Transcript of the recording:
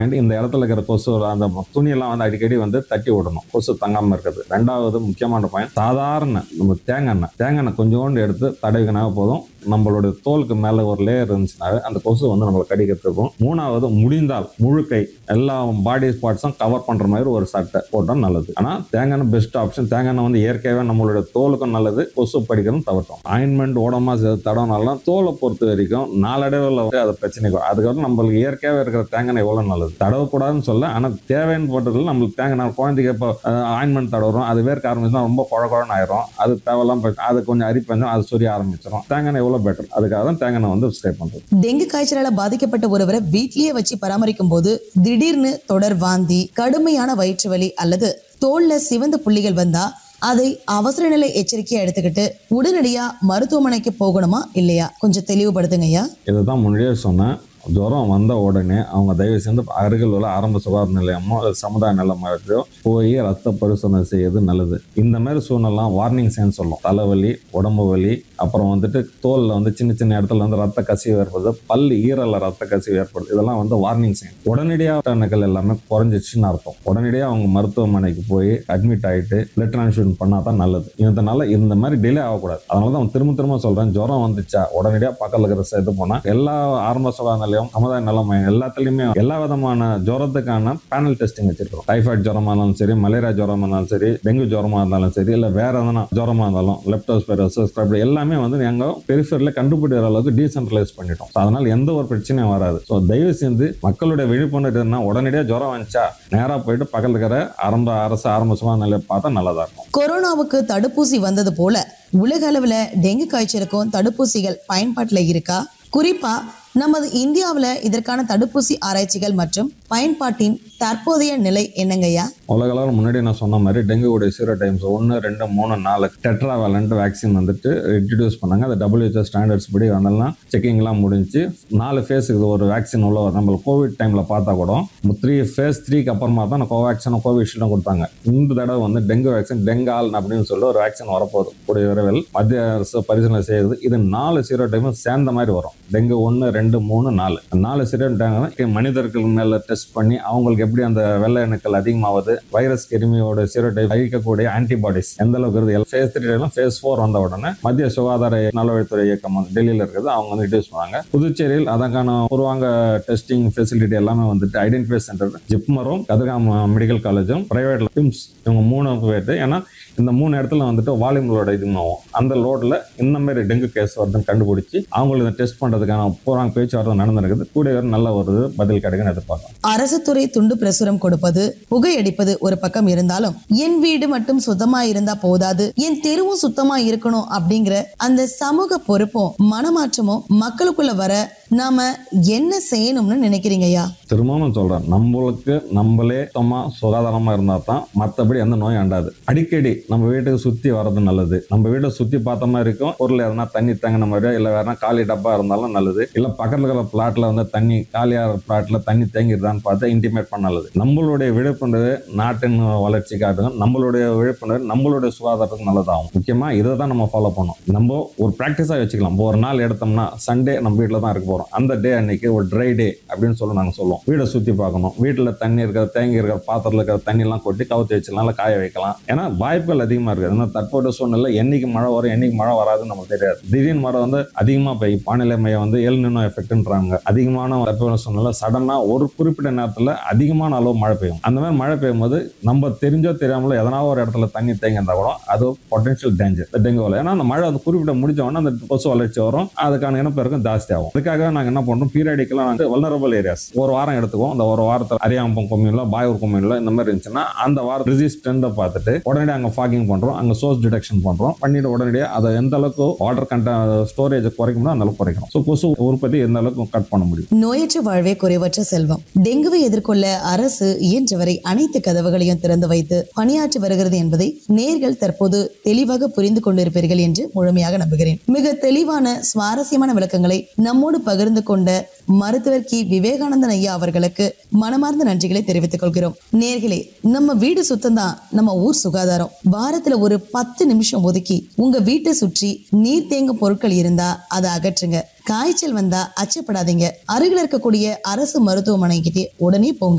And இந்த இடத்துல இருக்கிற கொசு அந்த துணியெல்லாம் வந்து அடிக்கடி வந்து தட்டி விடணும் கொசு தங்காம இருக்கிறது ரெண்டாவது முக்கியமான பயன் சாதாரண நம்ம தேங்காய் எண்ணெய் தேங்காய் எண்ணெய் கொஞ்சோண்டு எடுத்து தடவிக்கினா போதும் நம்மளுடைய தோலுக்கு மேலே ஒரு லேயர் இருந்துச்சுனாவே அந்த கொசு வந்து நம்மளை கடிக்கிறதுக்கும் மூணாவது முடிந்தால் முழு கை எல்லா பாடி ஸ்பாட்ஸும் கவர் பண்ற மாதிரி ஒரு சட்டை போட்டால் நல்லது ஆனால் தேங்காய் எண்ணெய் பெஸ்ட் ஆப்ஷன் தேங்காய் எண்ணெய் வந்து இயற்கையாகவே நம்மளுடைய தோலுக்கும் நல்லது கொசு படிக்கிறதும் தவிர்த்தோம் ஆயின்மெண்ட் ஓடமா தடவினாலும் தோலை பொறுத்த வரைக்கும் நாளடைவில் வந்து அது பிரச்சனைக்கு வரும். அதுக்கப்புறம் நம்மளுக்கு இயற்கையாகவே இருக்கிற தேங்காய் எண்ணெய் எவ்வளோ நல்லது தடவக்கூடாதுன்னு சொல்ல ஆனால் தேவைன்னு போட்டதில் நம்மளுக்கு தேங்காய் எண்ணெய் குழந்தைக்கு இப்போ ஆயின்மெண்ட் தடவுறோம் அது வேர்க்க ஆரம்பிச்சுன்னா ரொம்ப குழ குழன்னு ஆயிரும் அது தேவையில்லாம் போய் அது கொஞ்சம் அரிப்பஞ்சம் அது சொரிய ஆரம்பிச்சிடும் தேங்காய் எண்ணெய் எவ்வளோ பெட்டர் அதுக்காக தான் தேங்காய் எண்ணெய் வந்து ஸ்டே பண்ணுறது டெங்கு காய்ச்சலால பாதிக்கப்பட்ட ஒருவரை வீட்லயே வச்சு பராமரிக்கும் போது திடீர்னு தொடர் வாந்தி கடுமையான வயிற்று வலி அல்லது தோல்ல சிவந்த புள்ளிகள் வந்தா அதை அவசர நிலை எச்சரிக்கையா எடுத்துக்கிட்டு உடனடியா மருத்துவமனைக்கு போகணுமா இல்லையா கொஞ்சம் தெளிவுபடுத்துங்க ஐயா இதை தான் முன்னாடியே சொன்னேன் ஜுரம் வந்த உடனே அவங்க தயவு செய்து அருகில் உள்ள ஆரம்ப சுகாதார நிலையமோ அல்லது சமுதாய நிலையமோ போய் ரத்த பரிசோதனை செய்யறது நல்லது இந்த மாதிரி சூழ்நிலாம் வார்னிங் சைன் சொல்லும் தலைவலி உடம்பு வலி அப்புறம் வந்துட்டு தோலில் வந்து சின்ன சின்ன இடத்துல வந்து ரத்த கசிவு ஏற்படுது பல் ஈரல்ல ரத்த கசிவு ஏற்படுது இதெல்லாம் வந்து வார்னிங் சைன் உடனடியாக அணுக்கள் எல்லாமே குறைஞ்சிச்சுன்னு அர்த்தம் உடனடியாக அவங்க மருத்துவமனைக்கு போய் அட்மிட் ஆகிட்டு பிளட் டிரான்ஸ்ஃபியூஷன் பண்ணால் தான் நல்லது இதனால இந்த மாதிரி டிலே ஆகக்கூடாது அதனால தான் திரும்ப திரும்ப சொல்கிறேன் ஜுரம் வந்துச்சா உடனடியாக பக்கத்தில் இருக்கிற இது போனால் எல்லா ஆரம்ப சுகாதார நிலையம் சமுதாய நல மையம் எல்லாத்துலேயுமே எல்லா விதமான ஜுரத்துக்கான பேனல் டெஸ்டிங் வச்சிருக்கோம் டைஃபாய்டு ஜுரமா இருந்தாலும் சரி மலேரியா ஜுரமா இருந்தாலும் சரி டெங்கு ஜுரமா இருந்தாலும் சரி இல்லை வேற எதனா ஜுரமா இருந்தாலும் லெப்டோஸ்பெரோசிஸ் அப்படி எல்லாமே வந்து நாங்கள் பெரிஃபரில் கண்டுபிடிக்கிற அளவுக்கு டீசென்ட்ரலைஸ் பண்ணிட்டோம் So, அதனால எந்த ஒரு பிரச்சனையும் வராது ஸோ தயவு செய்து மக்களுடைய விழிப்புணர்வு என்ன உடனடியாக ஜுரம் வந்துச்சா நேராக போயிட்டு பக்கத்தில் இருக்கிற ஆரம்ப அரசு ஆரம்ப சுகாதார நிலையம் பார்த்தா நல்லதா இருக்கும் கொரோனாவுக்கு தடுப்பூசி வந்தது போல உலக அளவுல டெங்கு காய்ச்சலுக்கும் தடுப்பூசிகள் பயன்பாட்டுல இருக்கா குறிப்பா நமது இந்தியாவுல இதற்கான தடுப்பூசி ஆராய்ச்சிகள் மற்றும் பயன்பாட்டின் தற்போதைய நிலை என்னங்கய்யா உலக அளவில் முன்னாடி நான் சொன்ன மாதிரி டெங்குடைய சீரோ டைம்ஸ் ஒன்று ரெண்டு மூணு நாலு டெட்ரா வேலண்ட் வேக்சின் வந்துட்டு இன்ட்ரடியூஸ் பண்ணாங்க அது டபிள்யூஹெச்ஓ ஸ்டாண்டர்ட்ஸ் படி வந்தெல்லாம் செக்கிங்லாம் முடிஞ்சு நாலு ஃபேஸ் இது ஒரு வேக்சின் உள்ள வரும். நம்ம கோவிட் டைமில் பார்த்தா கூட த்ரீ ஃபேஸ் த்ரீக்கு அப்புறமா தான் கோவேக்சினும் கோவிஷீல்டும் கொடுத்தாங்க இந்த தடவை வந்து டெங்கு வேக்சின் டெங்கால் அப்படின்னு சொல்லி ஒரு வேக்சின் வரப்போகுது கூடிய விரைவில் மத்திய அரசு பரிசீலனை செய்யுது இது நாலு சீரோ டைமும் சேர்ந்த மாதிரி வரும் டெங்கு ஒன்று ரெண்டு மூணு நாலு நாலு சீரோ டைம் மனிதர்கள் மேலே டெஸ்ட் பண்ணி அவங்களுக்கு எப்படி அந்த வெள்ளை அணுக்கள் அதிகமாகுது வைரஸ் கிருமியோட சீரோ டைப் அழிக்கக்கூடிய ஆன்டிபாடிஸ் எந்த அளவுக்கு இருக்குது ஃபேஸ் த்ரீ ஃபேஸ் ஃபோர் வந்த உடனே மத்திய சுகாதார நலவழித்துறை இயக்கம் வந்து டெல்லியில் இருக்குது அவங்க வந்து இன்ட்ரடியூஸ் பண்ணாங்க புதுச்சேரியில் அதற்கான பூர்வாங்க டெஸ்டிங் ஃபெசிலிட்டி எல்லாமே வந்துட்டு ஐடென்டிஃபை சென்டர் ஜிப்மரும் கதிர்காம் மெடிக்கல் காலேஜும் பிரைவேட் பிம்ஸ் இவங்க மூணு போயிட்டு ஏன்னா இந்த மூணு இடத்துல வந்துட்டு வால்யூம் லோடு அதிகமாகும் அந்த லோடில் இந்த மாதிரி டெங்கு கேஸ் வருதுன்னு கண்டுபிடிச்சி அவங்களுக்கு இதை டெஸ்ட் பண்ணுறதுக்கான பூராங்க பேச்சுவார்த்தை நடந்திருக்குது கூடிய வரை நல்ல ஒரு பதில் கிடைக்குன்னு எதிர்பார்க்கலாம் அரசு துறை துண்டு பிரசுரம் கொடுப்பது புகையடிப்பது ஒரு பக்கம் இருந்தாலும் என் வீடு மட்டும் சுத்தமா இருந்தா போதாது என் தெருவும் சுத்தமா இருக்கணும் அப்படிங்கிற அந்த சமூக பொறுப்பும் மனமாற்றமும் மக்களுக்குள்ள வர நாம என்ன செய்யணும்னு நினைக்கிறீங்க ஐயா திரும்பவும் சொல்றேன் நம்மளுக்கு நம்மளே சுத்தமா சுகாதாரமா இருந்தா தான் மற்றபடி எந்த நோயும் அண்டாது அடிக்கடி நம்ம வீட்டுக்கு சுத்தி வர்றது நல்லது நம்ம வீட்டை சுத்தி பார்த்த மாதிரி இருக்கும் பொருள் எதனா தண்ணி தங்கின மாதிரியோ இல்ல வேற காலி டப்பா இருந்தாலும் நல்லது இல்ல பக்கத்துல இருக்கிற பிளாட்ல வந்து தண்ணி காலியாக பிளாட்ல தண்ணி தேங்கிடுதான்னு பார்த்து இன்டிமேட் பண்ண நல்லது நம்மளுடைய விழிப்புணர்வு நாட்டின் வளர்ச்சிக்காகவும் நம்மளுடைய விழிப்புணர்வு நம்மளுடைய சுகாதாரத்துக்கு நல்லதாகும் முக்கியமா இதை தான் நம்ம ஃபாலோ பண்ணணும் நம்ம ஒரு ப்ராக்டிஸாக வச்சுக்கலாம் இப்போ ஒரு நாள் எடுத்தோம்னா சண்டே நம்ம வீட்டில் தான் இருக்க போறோம் அந்த டே அன்னைக்கு ஒரு ட்ரை டே அப்படின்னு சொல்லி நாங்கள் சொல்லுவோம் வீடை சுற்றி பார்க்கணும் வீட்டில் தண்ணி இருக்கிற தேங்கி இருக்கிற பாத்திரத்தில் இருக்கிற தண்ணிலாம் கொட்டி கவுத்தி வச்சிடலாம் இல்லை காய வைக்கலாம் ஏன்னா வாய்ப்புகள் அதிகமாக இருக்குது ஏன்னா தற்போதைய சூழ்நிலை என்னைக்கு மழை வரும் என்னைக்கு மழை வராதுன்னு நமக்கு தெரியாது திடீர்னு மழை வந்து அதிகமாக பெய்யும் வானிலை மையம் வந்து எல் நினோ எஃபெக்ட்ன்றாங்க அதிகமான தற்போதைய சூழ்நிலை சடனாக ஒரு குறிப்பிட்ட நேரத்தில் அதிகமான அளவு மழை பெய்யும் அந்த மாதிரி மழை பெய்யும் போது நம்ம தெரிஞ்சோ தெரியாமலோ எதனா ஒரு இடத்துல தண்ணி தேங்கி இருந்தால் கூட அது பொட்டன்ஷியல் டேஞ்சர் டெங்குவில் ஏன்னா அந்த மழை வந்து குறிப்பிட்ட முடிஞ்ச உடனே அந்த கொசு வளர்ச்சி வரும் அதுக்கான இனப்பெருக்கம் ஜாஸ்தி ஆகும் அதுக்காக நாங்கள் என்ன பண்ணுறோம் பீரியாடிக்கெல்லாம் வந்து வல்னரபிள் ஏரியாஸ் ஒரு வாரம் எடுத்துக்குவோம் அந்த ஒரு வாரத்தில் அரியாம்பம் கொம்யூனில் பாயூர் கொம்யூனில் இந்த மாதிரி இருந்துச்சுன்னா அந்த வாரம் ரெசிஸ்டன்ட்டை பார்த்துட்டு உடனடியாக அங்கே ஃபாகிங் பண்ணுறோம் அங்கே சோர்ஸ் டிடெக்ஷன் பண்ணுறோம் பண்ணிட்டு உடனடியாக அதை எந்த அளவுக்கு வாட்டர் கண்ட ஸ்டோரேஜை குறைக்க முடியும் அந்த அளவுக்கு குறைக்கணும் ஸோ கொசு உற்பத்தி எந்த அளவுக்கு கட் பண்ண முடியும் நோயற்ற வாழ்வே குறைவற்ற செல்வம் டெங்குவை எதிர்கொள்ள அரசு இயன்றவரை அனைத்து கதவுகளையும் திறந்து வைத்து பணியாற்றி வருகிறது என்பதை நேர்கள் தற்போது தெளிவாக புரிந்து கொண்டிருப்பீர்கள் என்று முழுமையாக நம்புகிறேன் மிக தெளிவான சுவாரஸ்யமான விளக்கங்களை நம்மோடு பகிர்ந்து பகிர்ந்து கொண்ட மருத்துவர் கி விவேகானந்தன் ஐயா அவர்களுக்கு மனமார்ந்த நன்றிகளை தெரிவித்துக் கொள்கிறோம் நேர்களே நம்ம வீடு சுத்தம் தான் நம்ம ஊர் சுகாதாரம் வாரத்துல ஒரு பத்து நிமிஷம் ஒதுக்கி உங்க வீட்டை சுற்றி நீர் தேங்கும் பொருட்கள் இருந்தா அதை அகற்றுங்க காய்ச்சல் வந்தா அச்சப்படாதீங்க அருகில் இருக்கக்கூடிய அரசு மருத்துவமனைக்கிட்டே உடனே போங்க